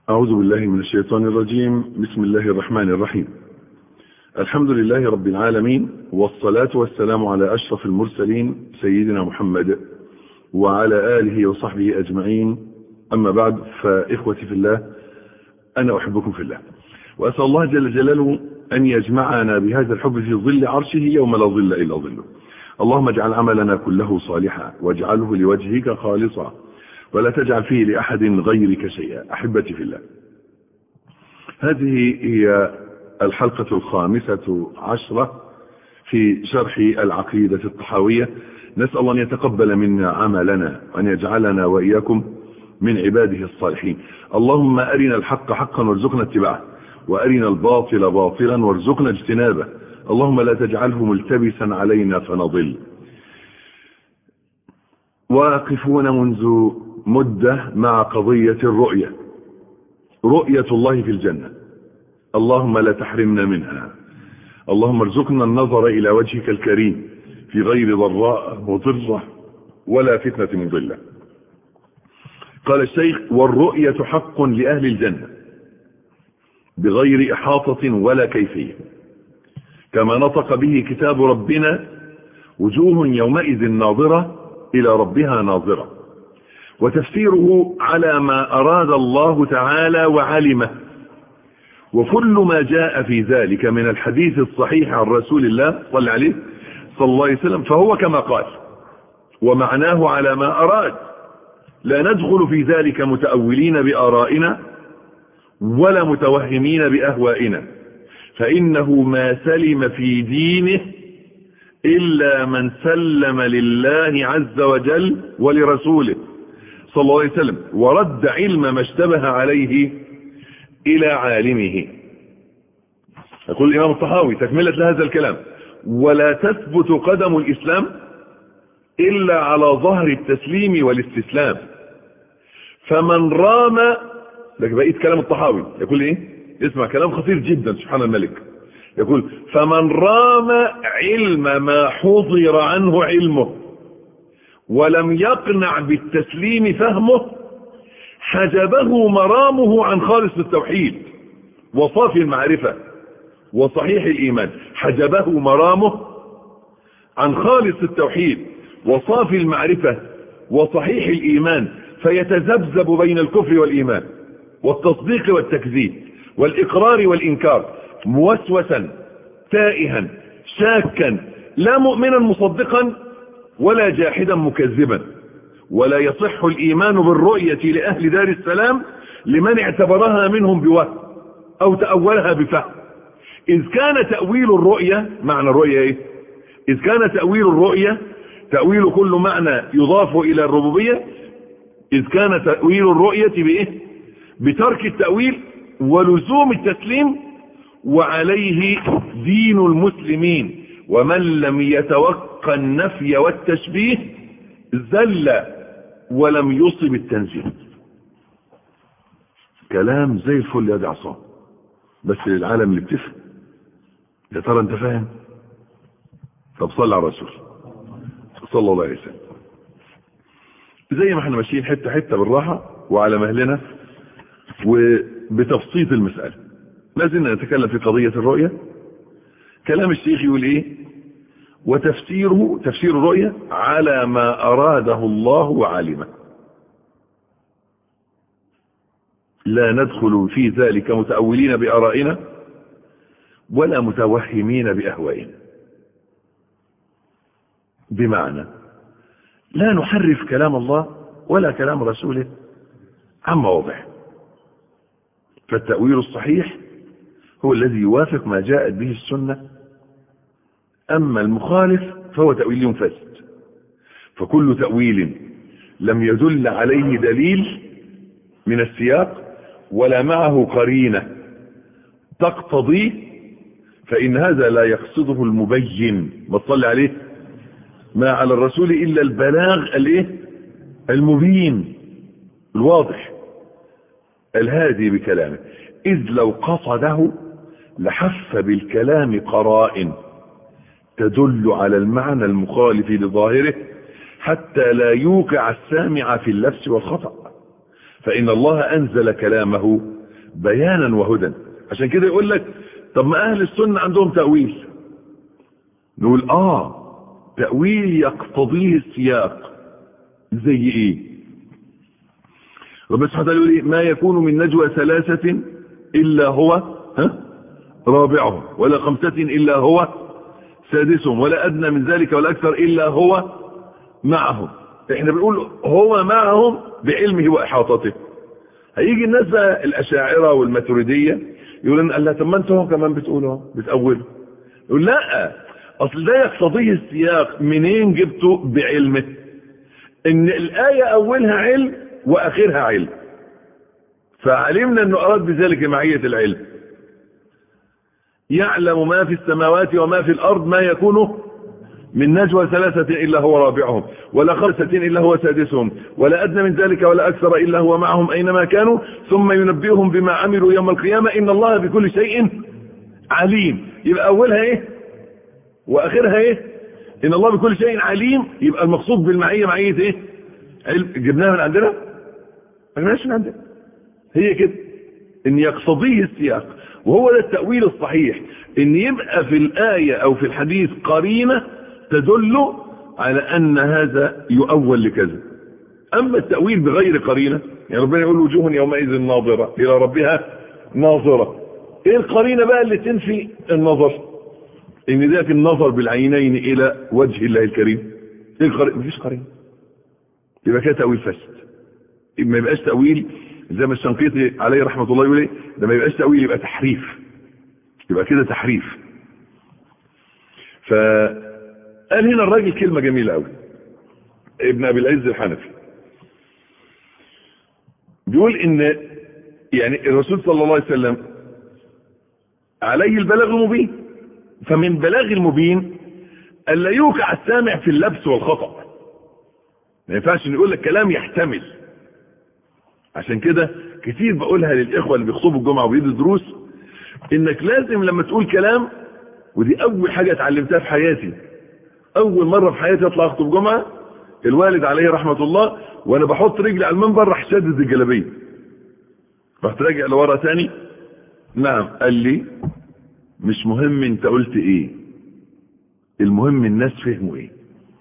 أعوذ بالله من الشيطان الرجيم بسم الله الرحمن الرحيم الحمد لله رب العالمين والصلاة والسلام على أشرف المرسلين سيدنا محمد وعلى آله وصحبه أجمعين أما بعد فإخوتي في الله أنا أحبكم في الله وأسأل الله جل جلاله أن يجمعنا بهذا الحب في ظل عرشه يوم لا ظل إلا ظله اللهم اجعل عملنا كله صالحا واجعله لوجهك خالصا ولا تجعل فيه لأحد غيرك شيئا أحبتي في الله هذه هي الحلقة الخامسة عشرة في شرح العقيدة الطحاوية نسأل الله أن يتقبل منا عملنا وأن يجعلنا وإياكم من عباده الصالحين اللهم أرنا الحق حقا وارزقنا اتباعه وأرنا الباطل باطلا وارزقنا اجتنابه اللهم لا تجعله ملتبسا علينا فنضل واقفون منذ مدة مع قضية الرؤية رؤية الله في الجنة اللهم لا تحرمنا منها اللهم ارزقنا النظر إلى وجهك الكريم في غير ضراء وضرة ولا فتنة مضلة قال الشيخ والرؤية حق لأهل الجنة بغير إحاطة ولا كيفية كما نطق به كتاب ربنا وجوه يومئذ ناظرة إلى ربها ناظرة وتفسيره على ما أراد الله تعالى وعلمه وكل ما جاء في ذلك من الحديث الصحيح عن رسول الله صلى عليه صلى الله عليه وسلم فهو كما قال ومعناه على ما أراد لا ندخل في ذلك متأولين بآرائنا ولا متوهمين بأهوائنا فإنه ما سلم في دينه إلا من سلم لله عز وجل ولرسوله صلى الله عليه وسلم ورد علم ما اشتبه عليه إلى عالمه يقول الإمام الطحاوي تكملة لهذا الكلام ولا تثبت قدم الإسلام إلا على ظهر التسليم والاستسلام فمن رام لك بقيت كلام الطحاوي يقول ايه اسمع كلام خطير جدا سبحان الملك يقول فمن رام علم ما حضر عنه علمه ولم يقنع بالتسليم فهمه حجبه مرامه عن خالص التوحيد وصافي المعرفة وصحيح الإيمان حجبه مرامه عن خالص التوحيد وصافي المعرفة وصحيح الإيمان فيتذبذب بين الكفر والإيمان والتصديق والتكذيب والإقرار والإنكار موسوسا تائها شاكا لا مؤمنا مصدقا ولا جاحدا مكذبا ولا يصح الإيمان بالرؤية لأهل دار السلام لمن اعتبرها منهم بوهم أو تأولها بفهم إذ كان تأويل الرؤية معنى الرؤية إيه إذ كان تأويل الرؤية تأويل كل معنى يضاف إلى الربوبية إذ كان تأويل الرؤية بإيه بترك التأويل ولزوم التسليم وعليه دين المسلمين ومن لم يتوقع النفي والتشبيه زل ولم يصب التنزيل كلام زي الفل يا دي عصام بس للعالم اللي بتفهم يا ترى انت فاهم طب صلى على الرسول صلى الله عليه وسلم زي ما احنا ماشيين حته حته بالراحه وعلى مهلنا وبتبسيط المساله لازلنا نتكلم في قضيه الرؤيه كلام الشيخ يقول ايه وتفسيره تفسير الرؤية على ما أراده الله وعلمه لا ندخل في ذلك متأولين بآرائنا ولا متوهمين بأهوائنا بمعنى لا نحرف كلام الله ولا كلام رسوله عن مواضعه فالتأويل الصحيح هو الذي يوافق ما جاءت به السنة أما المخالف فهو تأويل فاسد فكل تأويل لم يدل عليه دليل من السياق ولا معه قرينة تقتضيه فإن هذا لا يقصده المبين ما تصلي عليه ما على الرسول إلا البلاغ الايه المبين الواضح الهادي بكلامه إذ لو قصده لحف بالكلام قرائن تدل على المعنى المخالف لظاهره حتى لا يوقع السامع في اللبس والخطأ فإن الله أنزل كلامه بيانا وهدى عشان كده يقول لك طب ما اهل السنة عندهم تأويل نقول اه تأويل يقتضيه السياق زي ايه ربنا سبحانه وتعالى يقول إيه؟ ما يكون من نجوى ثلاثة الا هو ها رابعهم ولا خمسة الا هو سادسهم ولا ادنى من ذلك ولا اكثر الا هو معهم احنا بنقول هو معهم بعلمه واحاطته هيجي الناس بقى الاشاعره والماتريديه يقول ان الله طب ما انتوا كمان بتقولوا بتقولوا يقول لا اصل ده يقتضيه السياق منين جبته بعلمه ان الايه اولها علم واخرها علم فعلمنا انه اراد بذلك معيه العلم يعلم ما في السماوات وما في الارض ما يكون من نجوى ثلاثة إلا هو رابعهم ولا خمسة إلا هو سادسهم ولا أدنى من ذلك ولا أكثر إلا هو معهم أينما كانوا ثم ينبئهم بما عملوا يوم القيامة إن الله بكل شيء عليم يبقى أولها إيه وآخرها إيه إن الله بكل شيء عليم يبقى المقصود بالمعية معية إيه علم جبناها من عندنا ما جبناهاش من عندنا هي كده إن يقتضيه السياق وهو ده التأويل الصحيح إن يبقى في الآية أو في الحديث قرينة تدل على ان هذا يؤول لكذا اما التأويل بغير قرينة يعني ربنا يقول وجوه يومئذ ناظرة الى ربها ناظرة ايه القرينة بقى اللي تنفي النظر ان ذاك النظر بالعينين الى وجه الله الكريم ايه القرينة مفيش قرينة يبقى كده تأويل فاسد ما يبقاش تأويل زي ما الشنقيطي عليه رحمة الله يقول ايه ده ما يبقاش تأويل يبقى تحريف يبقى كده تحريف ف قال هنا الراجل كلمة جميلة قوي ابن ابي العز الحنفي بيقول ان يعني الرسول صلى الله عليه وسلم عليه البلاغ المبين فمن بلاغ المبين الا يوقع السامع في اللبس والخطأ ما ينفعش نقول لك كلام يحتمل عشان كده كتير بقولها للاخوه اللي بيخطبوا الجمعه وبيدوا دروس انك لازم لما تقول كلام ودي اول حاجه اتعلمتها في حياتي اول مره في حياتي اطلع اخطب جمعه الوالد عليه رحمه الله وانا بحط رجلي على المنبر راح شدد الجلابيه رحت راجع لورا تاني نعم قال لي مش مهم انت قلت ايه المهم الناس فهموا ايه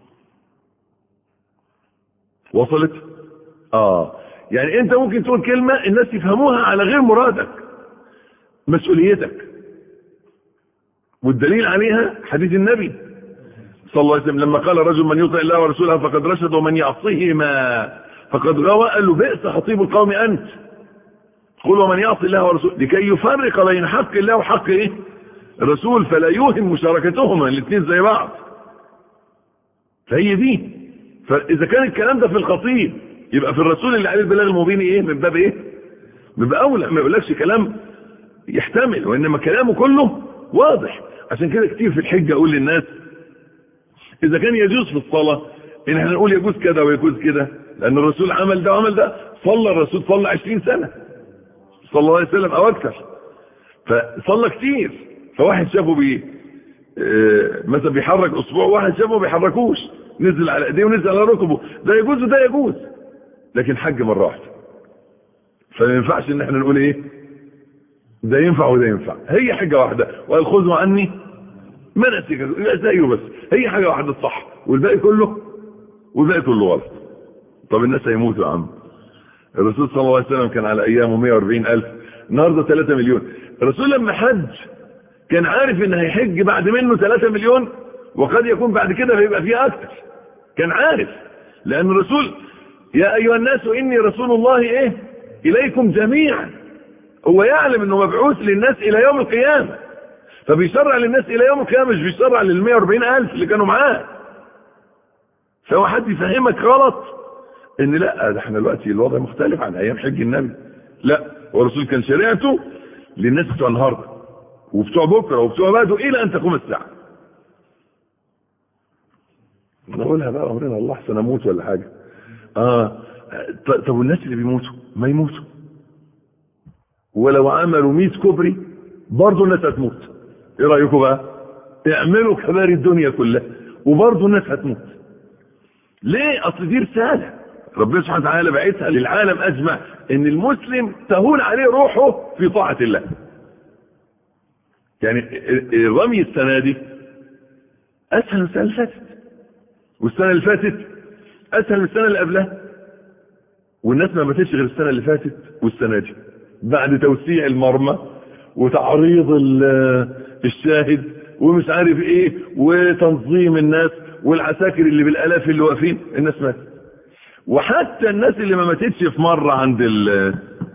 وصلت اه يعني انت ممكن تقول كلمه الناس يفهموها على غير مرادك مسؤوليتك والدليل عليها حديث النبي صلى الله عليه وسلم لما قال رجل من يطع الله ورسوله فقد رشد ومن يعصيهما فقد غوى قال له بئس خطيب القوم انت قل ومن يعصي الله ورسوله لكي يفرق بين حق الله وحق ايه الرسول فلا يوهم مشاركتهما الاثنين زي بعض فهي دي فاذا كان الكلام ده في الخطيب يبقى في الرسول اللي عليه البلاغ المبين ايه من باب ايه من باب اولى ما يقولكش كلام يحتمل وانما كلامه كله واضح عشان كده كتير في الحجه اقول للناس اذا كان يجوز في الصلاه ان احنا نقول يجوز كده ويجوز كده لان الرسول عمل ده وعمل ده صلى الرسول صلى 20 سنه صلى الله عليه وسلم او اكثر فصلى كتير فواحد شافه بي اه مثلا بيحرك اصبعه واحد شافه ما بيحركوش نزل على ايديه ونزل على ركبه ده يجوز وده يجوز لكن حج مره واحده فما ينفعش ان احنا نقول ايه ده ينفع وده ينفع هي حاجه واحده وقال خذوا عني مناسك زيه بس هي حاجه واحده الصح والباقي كله والباقي كله غلط طب الناس هيموتوا يا عم الرسول صلى الله عليه وسلم كان على ايامه 140 الف النهارده 3 مليون الرسول لما حج كان عارف ان هيحج بعد منه 3 مليون وقد يكون بعد كده هيبقى فيه اكتر كان عارف لان الرسول يا ايها الناس اني رسول الله ايه اليكم جميعا هو يعلم انه مبعوث للناس الى يوم القيامه فبيشرع للناس الى يوم القيامه مش بيشرع لل 140 الف اللي كانوا معاه فهو حد يفهمك غلط ان لا ده احنا دلوقتي الوضع مختلف عن ايام حج النبي لا هو الرسول كان شريعته للناس بتوع النهارده وبتوع بكره وبتوع بعده الى ان تقوم الساعه نقولها بقى امرنا الله احسن اموت ولا حاجه اه طب والناس اللي بيموتوا ما يموتوا ولو عملوا 100 كوبري برضه الناس هتموت ايه رايكم بقى اعملوا كباري الدنيا كلها وبرضه الناس هتموت ليه اصل دي رساله ربنا سبحانه وتعالى بعتها للعالم اجمع ان المسلم تهون عليه روحه في طاعة الله يعني الرمي السنة دي اسهل من السنة اللي فاتت والسنة اللي فاتت اسهل من السنة اللي قبلها والناس ما ماتتش غير السنة اللي فاتت والسنة دي بعد توسيع المرمى وتعريض الشاهد ومش عارف ايه وتنظيم الناس والعساكر اللي بالالاف اللي واقفين الناس ماتت وحتى الناس اللي ما ماتتش في مرة عند ال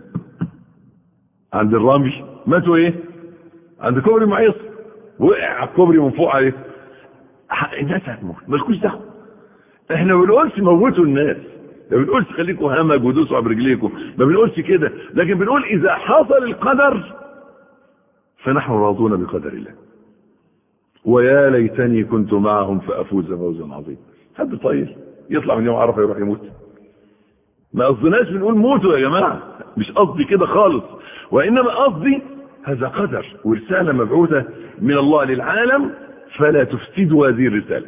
عند الرمي ماتوا ايه عند كوبري معيص وقع على الكوبري من فوق عليه الناس هتموت مالكوش دعوه احنا ما بنقولش موتوا الناس ما بنقولش خليكم همج ودوسوا على رجليكم ما بنقولش كده لكن بنقول اذا حصل القدر فنحن راضون بقدر الله ويا ليتني كنت معهم فافوز فوزا عظيما حد طيب يطلع من يوم عرفه يروح يموت ما قصدناش بنقول موتوا يا جماعه مش قصدي كده خالص وانما قصدي هذا قدر ورساله مبعوثه من الله للعالم فلا تفسدوا هذه الرساله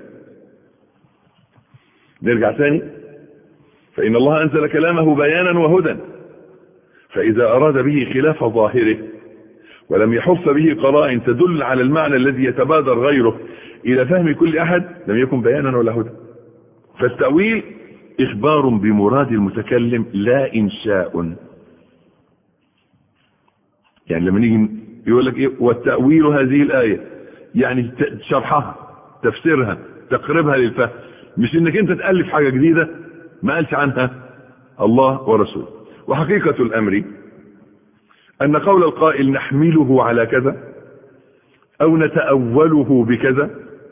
نرجع تاني فإن الله أنزل كلامه بيانا وهدى فإذا أراد به خلاف ظاهره ولم يحف به قرائن تدل على المعنى الذي يتبادر غيره إلى فهم كل أحد لم يكن بيانا ولا هدى فالتأويل إخبار بمراد المتكلم لا إنشاء يعني لما نيجي يقول لك إيه والتأويل هذه الآية يعني شرحها تفسيرها تقريبها للفهم مش انك انت تألف حاجة جديدة ما قالش عنها الله ورسوله وحقيقة الأمر أن قول القائل نحمله على كذا أو نتأوله بكذا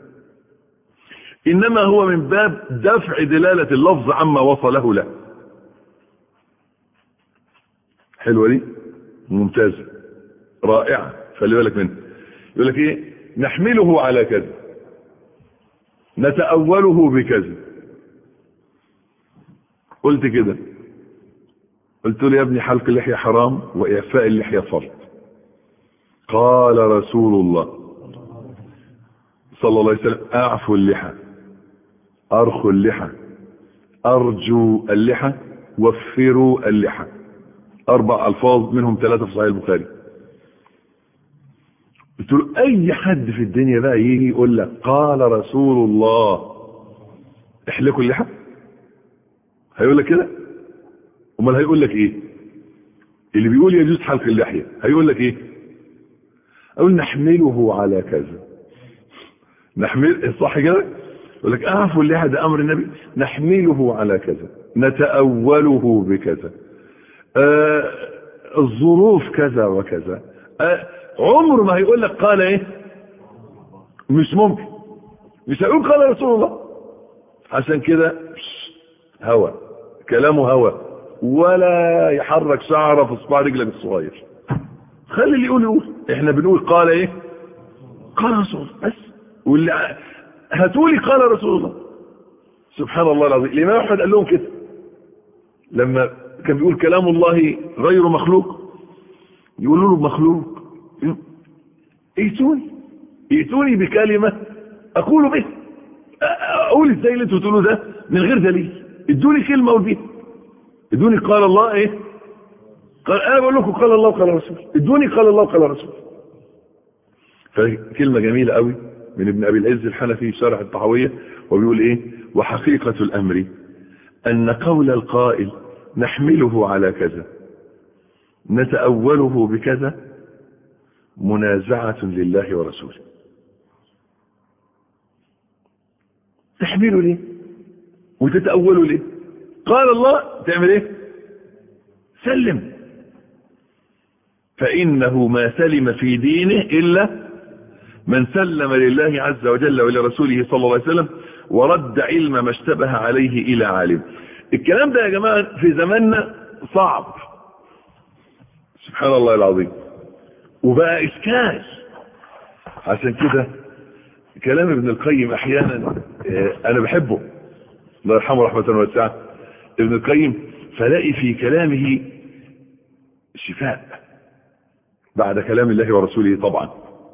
إنما هو من باب دفع دلالة اللفظ عما وصله له حلوة دي ممتازة رائعة خلي بالك منها يقول لك ايه نحمله على كذا نتأوله بكذا قلت كده قلت له يا ابني حلق اللحية حرام وإعفاء اللحية فرض قال رسول الله صلى الله عليه وسلم أعفوا اللحى أرخوا اللحى أرجو اللحى وفروا اللحى أربع ألفاظ منهم ثلاثة في صحيح البخاري قلت له أي حد في الدنيا بقى يجي يقول لك قال رسول الله احلقوا اللحى هيقول لك كده امال هيقول لك ايه اللي بيقول يجوز حلق اللحيه هيقول لك ايه اقول نحمله على كذا نحمل صح كده يقول لك اعفوا اللحيه ده امر النبي نحمله على كذا نتاوله بكذا آه الظروف كذا وكذا آه عمره ما هيقول لك قال ايه مش ممكن مش هيقول قال رسول الله عشان كده هوى كلامه هوى ولا يحرك شعره في صباع رجلك الصغير خلي اللي يقول يقول احنا بنقول قال ايه قال رسول الله بس واللي هاتولي قال رسول الله سبحان الله العظيم الامام احمد قال لهم كده لما كان بيقول كلام الله غير مخلوق يقولوا له مخلوق ائتوني ائتوني بكلمه اقول به اقول ازاي اللي انتوا بتقولوا ده من غير دليل ادوني كلمه اقول بيها ادوني قال الله ايه قال انا بقول لكم قال الله وقال الرسول ادوني قال الله وقال الرسول فكلمه جميله قوي من ابن ابي العز الحنفي شرح الطحاويه وبيقول ايه وحقيقه الامر ان قول القائل نحمله على كذا نتاوله بكذا منازعه لله ورسوله تحمله ليه وتتأولوا ليه قال الله تعمل ايه سلم فإنه ما سلم في دينه إلا من سلم لله عز وجل ولرسوله صلى الله عليه وسلم ورد علم ما اشتبه عليه إلى عالم الكلام ده يا جماعة في زماننا صعب سبحان الله العظيم وبقى إشكال عشان كده كلام ابن القيم أحيانا أنا بحبه الله يرحمه رحمة واسعة ابن القيم فلاقي في كلامه شفاء بعد كلام الله ورسوله طبعا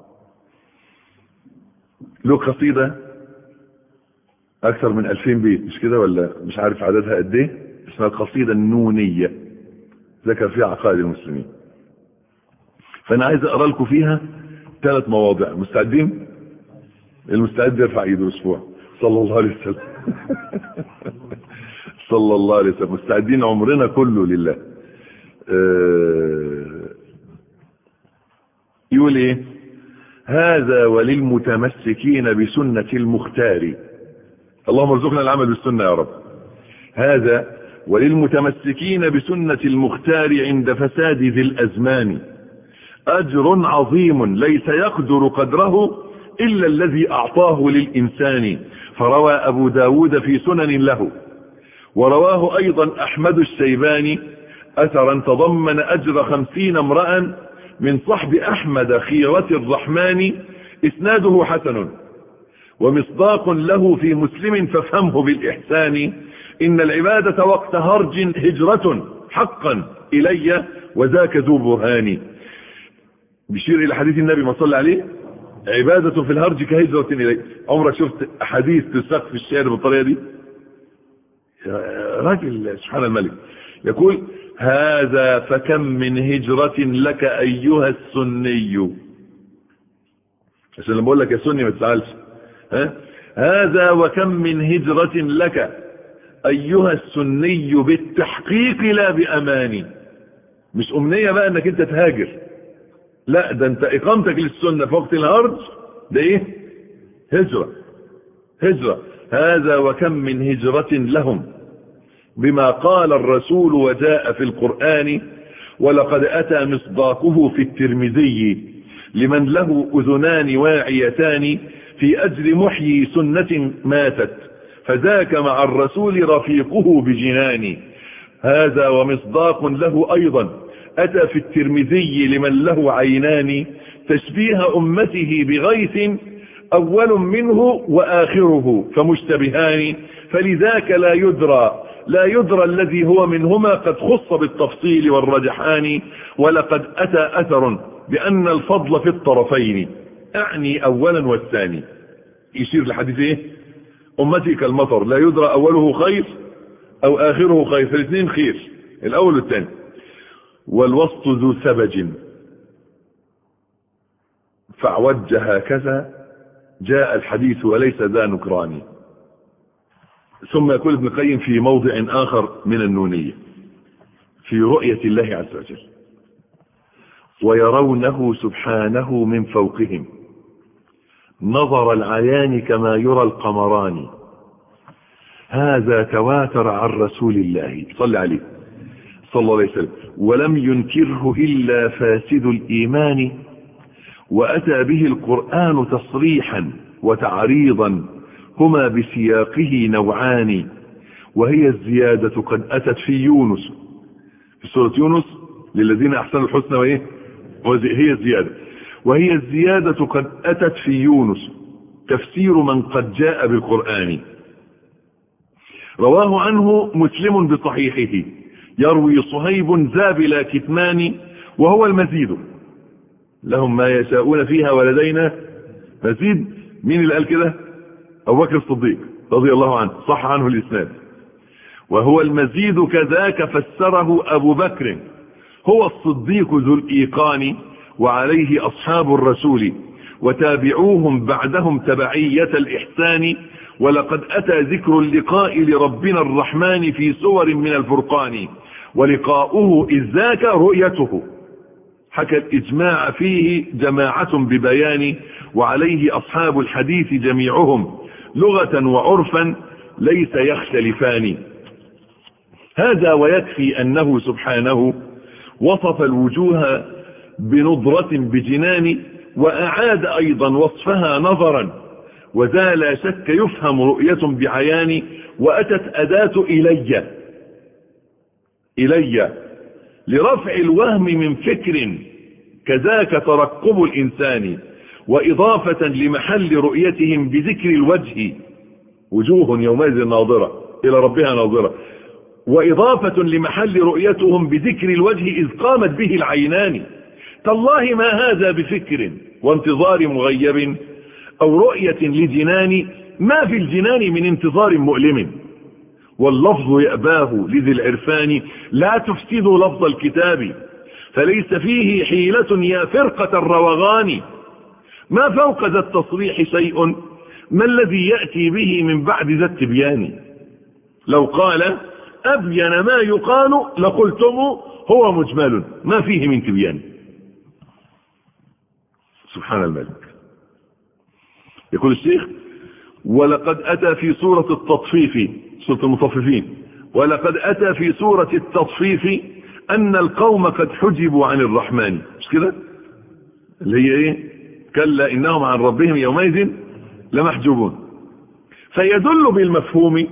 له قصيدة أكثر من ألفين بيت مش كده ولا مش عارف عددها قد إيه اسمها القصيدة النونية ذكر فيها عقائد المسلمين فانا عايز اقرا لكم فيها ثلاث مواضع مستعدين المستعد يرفع ايده اسبوع صلى الله عليه وسلم صلى الله عليه وسلم مستعدين عمرنا كله لله أه يقول ايه هذا وللمتمسكين بسنة المختار اللهم ارزقنا العمل بالسنة يا رب هذا وللمتمسكين بسنة المختار عند فساد ذي الأزمان أجر عظيم ليس يقدر قدره إلا الذي أعطاه للإنسان فروى أبو داود في سنن له ورواه أيضا أحمد الشيباني أثرا تضمن أجر خمسين امرأ من صحب أحمد خيرة الرحمن إسناده حسن ومصداق له في مسلم فافهمه بالإحسان إن العبادة وقت هرج هجرة حقا إلي وذاك ذو برهان بيشير إلى حديث النبي ما صلى عليه عبادة في الهرج كهجرة إلي عمرك شفت أحاديث تساق في الشعر بالطريقة دي راجل سبحان الملك يقول هذا فكم من هجرة لك أيها السني عشان لما بقول لك يا سني ما تزعلش ها هذا وكم من هجرة لك أيها السني بالتحقيق لا بأماني مش أمنية بقى أنك أنت تهاجر لا ده أنت إقامتك للسنة في وقت الهرج ده إيه هجرة هجرة هذا وكم من هجرة لهم بما قال الرسول وجاء في القرآن ولقد أتى مصداقه في الترمذي لمن له أذنان واعيتان في أجر محيي سنة ماتت فذاك مع الرسول رفيقه بجنان هذا ومصداق له أيضا أتى في الترمذي لمن له عينان تشبيه أمته بغيث أول منه وآخره فمشتبهان فلذاك لا يدرى لا يدرى الذي هو منهما قد خص بالتفصيل والرجحان ولقد أتى أثر بأن الفضل في الطرفين أعني أولا والثاني يشير لحديث إيه أمتي كالمطر لا يدرى أوله خير أو آخره خير فالاثنين خير الأول والثاني والوسط ذو سبج فاعوج هكذا جاء الحديث وليس ذا نكران ثم يقول ابن القيم في موضع آخر من النونية في رؤية الله عز وجل ويرونه سبحانه من فوقهم نظر العيان كما يرى القمران هذا تواتر عن رسول الله صلى عليه صلى الله عليه وسلم ولم ينكره إلا فاسد الإيمان وأتى به القرآن تصريحا وتعريضا هما بسياقه نوعان وهي الزيادة قد أتت في يونس في سورة يونس للذين أحسنوا الحسنى وإيه هي الزيادة وهي الزيادة قد أتت في يونس تفسير من قد جاء بالقرآن رواه عنه مسلم بصحيحه يروي صهيب زابل كتمان وهو المزيد لهم ما يشاءون فيها ولدينا مزيد مين اللي قال كده ابو بكر الصديق رضي الله عنه صح عنه الاسناد وهو المزيد كذاك فسره ابو بكر هو الصديق ذو الايقان وعليه اصحاب الرسول وتابعوهم بعدهم تبعية الاحسان ولقد اتى ذكر اللقاء لربنا الرحمن في سور من الفرقان ولقاؤه اذ ذاك رؤيته حكى الإجماع فيه جماعة ببيان وعليه أصحاب الحديث جميعهم لغة وعرفا ليس يختلفان هذا ويكفي أنه سبحانه وصف الوجوه بنضرة بجنان وأعاد أيضا وصفها نظرا وذا لا شك يفهم رؤية بعيان وأتت أداة إلي إلي لرفع الوهم من فكر كذاك ترقب الإنسان وإضافة لمحل رؤيتهم بذكر الوجه وجوه يومئذ ناظرة إلى ربها ناظرة وإضافة لمحل رؤيتهم بذكر الوجه إذ قامت به العينان تالله ما هذا بفكر وانتظار مغيب أو رؤية لجنان ما في الجنان من انتظار مؤلم واللفظ يأباه لذي العرفان لا تفسدوا لفظ الكتاب فليس فيه حيلة يا فرقة الروغان ما فوق ذا التصريح شيء ما الذي يأتي به من بعد ذا التبيان لو قال أبين ما يقال لقلتم هو مجمل ما فيه من تبيان سبحان الملك يقول الشيخ ولقد أتى في سورة التطفيف سورة المطففين ولقد أتى في سورة التطفيف أن القوم قد حجبوا عن الرحمن مش كده اللي هي ايه كلا إنهم عن ربهم يومئذ لمحجوبون فيدل بالمفهوم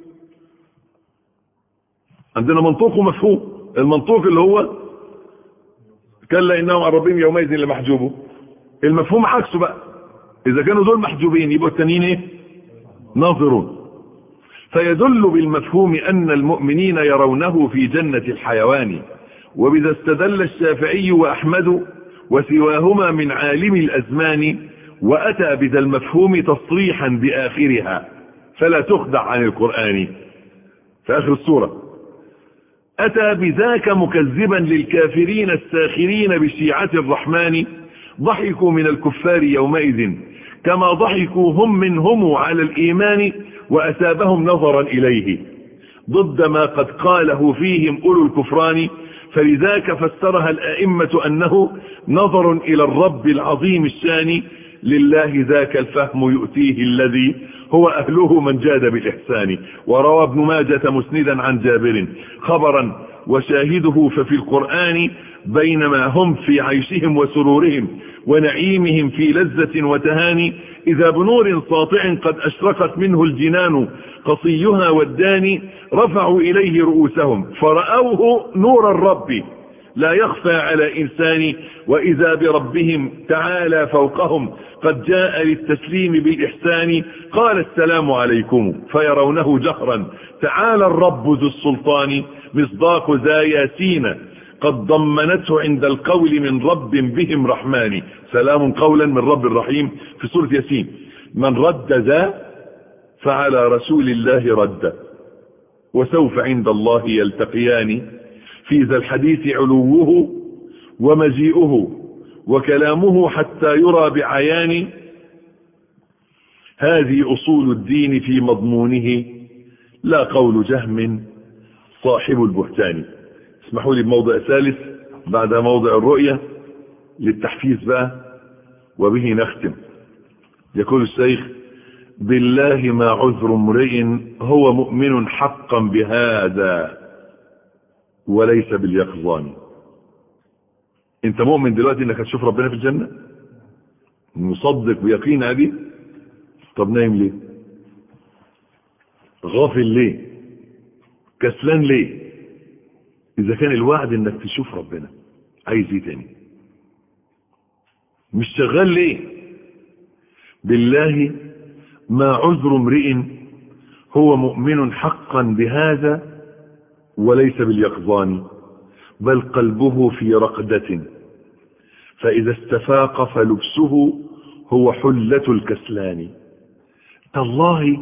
عندنا منطوق ومفهوم المنطوق اللي هو كلا إنهم عن ربهم يومئذ لمحجوبون المفهوم عكسه بقى إذا كانوا دول محجوبين يبقوا التانيين ايه ناظرون فيدل بالمفهوم أن المؤمنين يرونه في جنة الحيوان وبذا استدل الشافعي وأحمد وسواهما من عالم الأزمان وأتى بذا المفهوم تصريحا بآخرها فلا تخدع عن القرآن في آخر السورة أتى بذاك مكذبا للكافرين الساخرين بشيعة الرحمن ضحكوا من الكفار يومئذ كما ضحكوا هم منهم على الإيمان وأسابهم نظرا إليه ضد ما قد قاله فيهم أولو الكفران فلذاك فسرها الأئمة أنه نظر إلى الرب العظيم الشان لله ذاك الفهم يؤتيه الذي هو أهله من جاد بالإحسان وروى ابن ماجة مسندا عن جابر خبرا وشاهده ففي القرآن بينما هم في عيشهم وسرورهم ونعيمهم في لذة وتهاني إذا بنور ساطع قد أشرقت منه الجنان قصيها والداني رفعوا إليه رؤوسهم فرأوه نور الرب لا يخفى على إنسان وإذا بربهم تعالى فوقهم قد جاء للتسليم بالإحسان قال السلام عليكم فيرونه جهرا تعالى الرب ذو السلطان مصداق ذا ياسين قد ضمنته عند القول من رب بهم رحمن سلام قولا من رب الرحيم في سورة ياسين من رد ذا فعلى رسول الله رد وسوف عند الله يلتقيان في ذا الحديث علوه ومجيئه وكلامه حتى يرى بعيان هذه أصول الدين في مضمونه لا قول جهم صاحب البهتان اسمحوا لي بموضع ثالث بعد موضع الرؤية للتحفيز بقى وبه نختم يقول الشيخ بالله ما عذر امرئ هو مؤمن حقا بهذا وليس باليقظان انت مؤمن دلوقتي انك هتشوف ربنا في الجنة مصدق بيقين عادي طب نايم ليه غافل ليه كسلان ليه اذا كان الوعد انك تشوف ربنا عايز ايه تاني مش شغال ليه بالله ما عذر امرئ هو مؤمن حقا بهذا وليس باليقظان بل قلبه في رقدة فإذا استفاق فلبسه هو حلة الكسلان تالله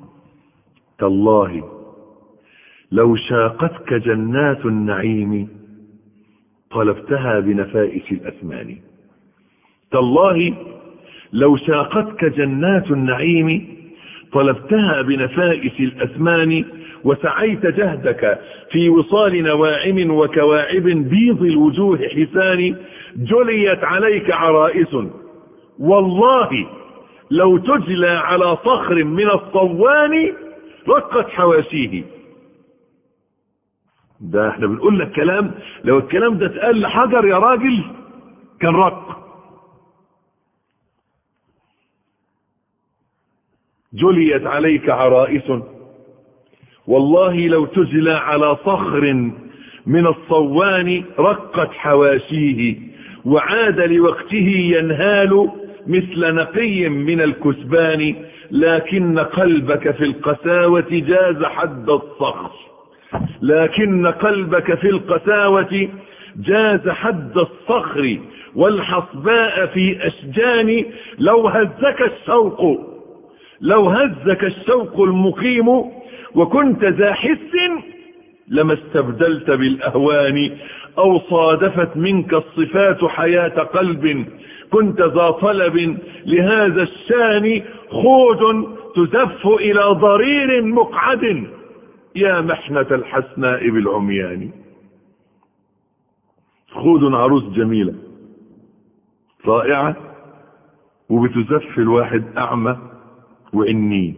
تالله لو شاقتك جنات النعيم طلبتها بنفائس الأثمان تالله لو شاقتك جنات النعيم طلبتها بنفائس الأثمان وسعيت جهدك في وصال نواعم وكواعب بيض الوجوه حسان جليت عليك عرائس والله لو تجلى على صخر من الصوان رقت حواشيه ده احنا بنقول لك كلام لو الكلام ده اتقال لحجر يا راجل كان رق جليت عليك عرائس والله لو تجلى على صخر من الصوان رقت حواشيه وعاد لوقته ينهال مثل نقي من الكسبان لكن قلبك في القساوة جاز حد الصخر لكن قلبك في القساوة جاز حد الصخر والحصباء في أشجان لو هزك الشوق لو هزك الشوق المقيم وكنت ذا حس لما استبدلت بالأهوان أو صادفت منك الصفات حياة قلب كنت ذا طلب لهذا الشان خود تزف إلى ضرير مقعد يا محنة الحسناء بالعميان خود عروس جميلة رائعة وبتزف الواحد أعمى وعنين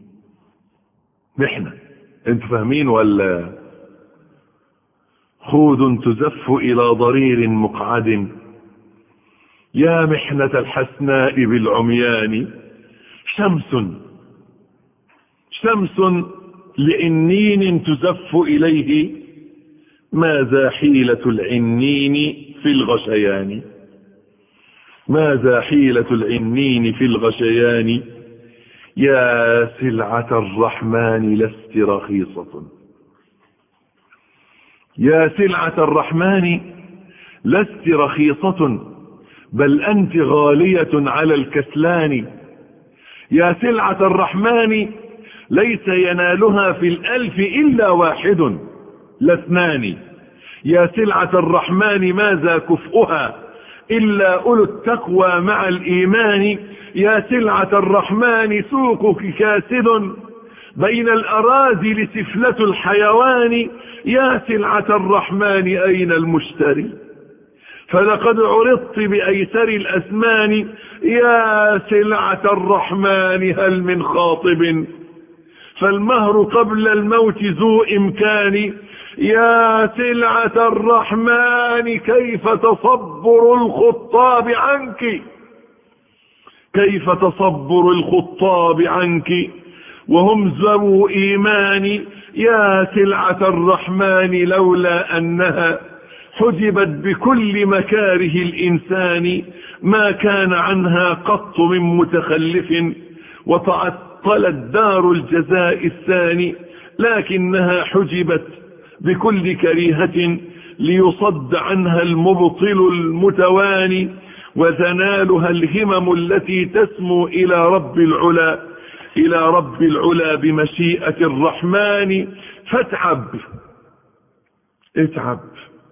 محنة انتوا فاهمين ولا خود تزف إلى ضرير مقعد يا محنة الحسناء بالعميان شمس شمس لعنين تزف إليه ماذا حيلة العنين في الغشيان ماذا حيلة العنين في الغشيان يا سلعة الرحمن لست رخيصة يا سلعة الرحمن لست رخيصة بل أنت غالية على الكسلان يا سلعة الرحمن ليس ينالها في الألف إلا واحد لا اثنان يا سلعة الرحمن ماذا كفؤها إلا أولو التقوى مع الإيمان يا سلعة الرحمن سوقك كاسد بين الأراذل سفلة الحيوان يا سلعة الرحمن أين المشتري فلقد عرضت بأيسر الأثمان يا سلعة الرحمن هل من خاطب فالمهر قبل الموت ذو إمكان يا سلعة الرحمن كيف تصبر الخطاب عنك كيف تصبر الخطاب عنك وهم ذو إيمان يا سلعة الرحمن لولا أنها حجبت بكل مكاره الإنسان ما كان عنها قط من متخلف وتعطلت دار الجزاء الثاني لكنها حجبت بكل كريهة ليصد عنها المبطل المتواني وتنالها الهمم التي تسمو إلى رب العلا إلى رب العلا بمشيئة الرحمن فاتعب اتعب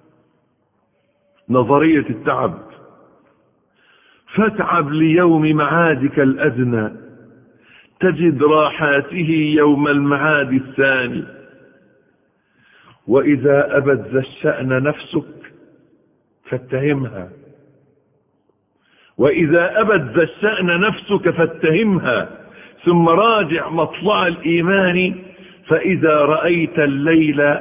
نظرية التعب فاتعب ليوم معادك الأدنى تجد راحاته يوم المعاد الثاني وإذا أبت ذا الشأن نفسك فاتهمها وإذا أبت ذا الشأن نفسك فاتهمها ثم راجع مطلع الإيمان فإذا رأيت الليل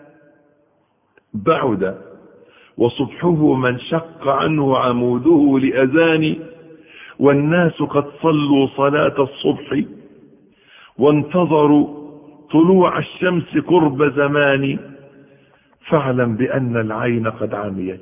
بعد وصبحه من شق عنه عموده لأذان والناس قد صلوا صلاة الصبح وانتظروا طلوع الشمس قرب زمان فاعلم بأن العين قد عميت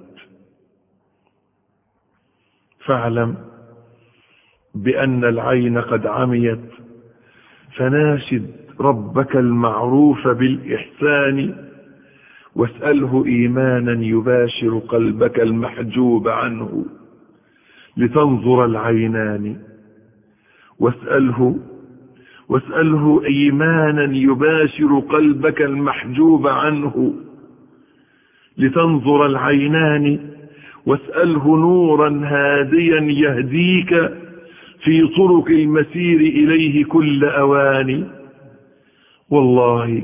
فاعلم بأن العين قد عميت فناشد ربك المعروف بالإحسان واسأله إيمانا يباشر قلبك المحجوب عنه لتنظر العينان واسأله واسأله إيمانا يباشر قلبك المحجوب عنه لتنظر العينان واسأله نورا هاديا يهديك في طرق المسير إليه كل أوان والله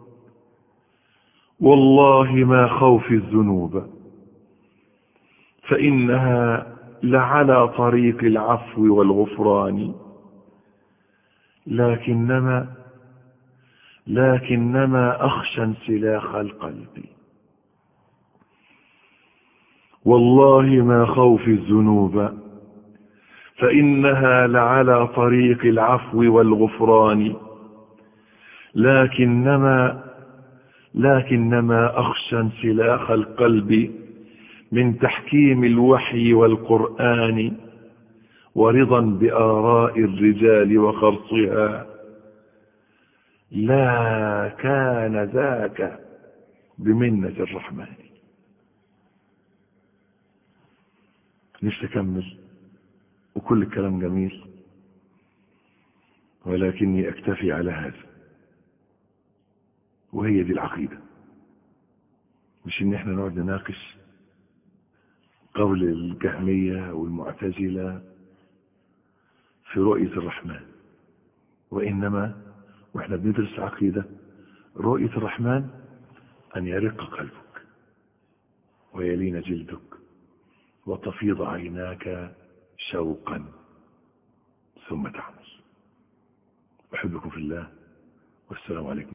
والله ما خوف الذنوب فإنها لعلى طريق العفو والغفران لكنما لكنما أخشى انسلاخ القلب والله ما خوف الذنوب فإنها لعلى طريق العفو والغفران لكنما لكنما أخشى انسلاخ القلب من تحكيم الوحي والقرآن ورضا بآراء الرجال وخرصها لا كان ذاك بمنة الرحمن نفسي أكمل وكل الكلام جميل ولكني أكتفي على هذا وهي دي العقيدة مش ان احنا نقعد نناقش قول الجهمية والمعتزلة في رؤية الرحمن وإنما وإحنا بندرس عقيدة رؤية الرحمن أن يرق قلبك ويلين جلدك وتفيض عيناك شوقا ثم تعمل أحبكم في الله والسلام عليكم